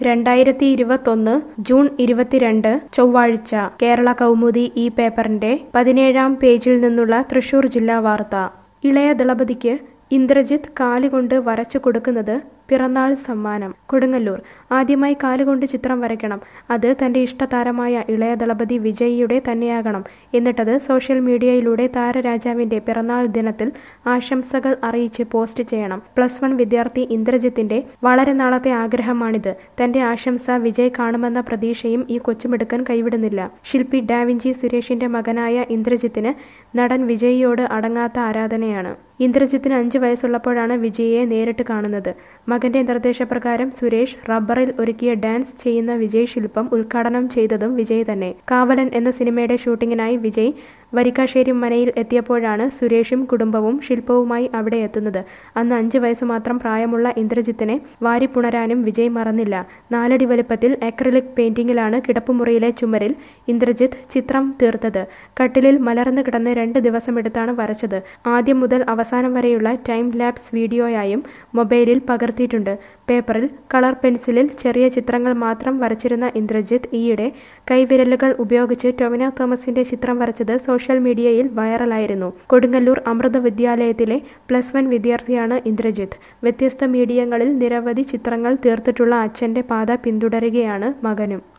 രണ്ടായിരത്തി ഇരുപത്തൊന്ന് ജൂൺ ഇരുപത്തിരണ്ട് ചൊവ്വാഴ്ച കേരള കൗമുദി ഈ പേപ്പറിന്റെ പതിനേഴാം പേജിൽ നിന്നുള്ള തൃശൂർ ജില്ലാ വാർത്ത ഇളയ ദളപതിക്ക് ഇന്ദ്രജിത്ത് കാലുകൊണ്ട് വരച്ചു കൊടുക്കുന്നത് പിറന്നാൾ സമ്മാനം കൊടുങ്ങല്ലൂർ ആദ്യമായി കാലുകൊണ്ട് ചിത്രം വരയ്ക്കണം അത് തന്റെ ഇഷ്ടതാരമായ ഇളയ ദളപതി വിജയിയുടെ തന്നെയാകണം എന്നിട്ടത് സോഷ്യൽ മീഡിയയിലൂടെ താരരാജാവിന്റെ പിറന്നാൾ ദിനത്തിൽ ആശംസകൾ അറിയിച്ച് പോസ്റ്റ് ചെയ്യണം പ്ലസ് വൺ വിദ്യാർത്ഥി ഇന്ദ്രജിത്തിന്റെ വളരെ നാളത്തെ ആഗ്രഹമാണിത് തന്റെ ആശംസ വിജയ് കാണുമെന്ന പ്രതീക്ഷയും ഈ കൊച്ചുമിടുക്കൻ കൈവിടുന്നില്ല ശില്പി ഡാവിഞ്ചി സുരേഷിന്റെ മകനായ ഇന്ദ്രജിത്തിന് നടൻ വിജയിയോട് അടങ്ങാത്ത ആരാധനയാണ് ഇന്ദ്രജിത്തിന് അഞ്ചു വയസ്സുള്ളപ്പോഴാണ് വിജയിയെ നേരിട്ട് കാണുന്നത് മകന്റെ നിർദ്ദേശപ്രകാരം സുരേഷ് റബ്ബറിൽ ഒരുക്കിയ ഡാൻസ് ചെയ്യുന്ന വിജയ് ശില്പം ഉദ്ഘാടനം ചെയ്തതും വിജയ് തന്നെ കാവലൻ എന്ന സിനിമയുടെ ഷൂട്ടിങ്ങിനായി വിജയ് വരിക്കാശ്ശേരി മനയിൽ എത്തിയപ്പോഴാണ് സുരേഷും കുടുംബവും ശില്പവുമായി അവിടെ എത്തുന്നത് അന്ന് അഞ്ചു വയസ്സ് മാത്രം പ്രായമുള്ള ഇന്ദ്രജിത്തിനെ വാരിപ്പുണരാനും വിജയ് മറന്നില്ല നാലടി വലുപ്പത്തിൽ അക്രിലിക് പെയിന്റിങ്ങിലാണ് കിടപ്പുമുറിയിലെ ചുമരിൽ ഇന്ദ്രജിത്ത് ചിത്രം തീർത്തത് കട്ടിലിൽ മലർന്നു കിടന്ന് രണ്ട് ദിവസമെടുത്താണ് വരച്ചത് ആദ്യം മുതൽ അവസാനം വരെയുള്ള ടൈം ലാപ്സ് വീഡിയോയായും മൊബൈലിൽ പകർത്തിയിട്ടുണ്ട് പേപ്പറിൽ കളർ പെൻസിലിൽ ചെറിയ ചിത്രങ്ങൾ മാത്രം വരച്ചിരുന്ന ഇന്ദ്രജിത്ത് ഈയിടെ കൈവിരലുകൾ ഉപയോഗിച്ച് ടൊവിനോ തോമസിന്റെ ചിത്രം വരച്ചത് സോഷ്യൽ മീഡിയയിൽ വൈറലായിരുന്നു കൊടുങ്ങല്ലൂർ അമൃത വിദ്യാലയത്തിലെ പ്ലസ് വൺ വിദ്യാർത്ഥിയാണ് ഇന്ദ്രജിത്ത് വ്യത്യസ്ത മീഡിയങ്ങളിൽ നിരവധി ചിത്രങ്ങൾ തീർത്തിട്ടുള്ള അച്ഛന്റെ പാത പിന്തുടരുകയാണ് മകനും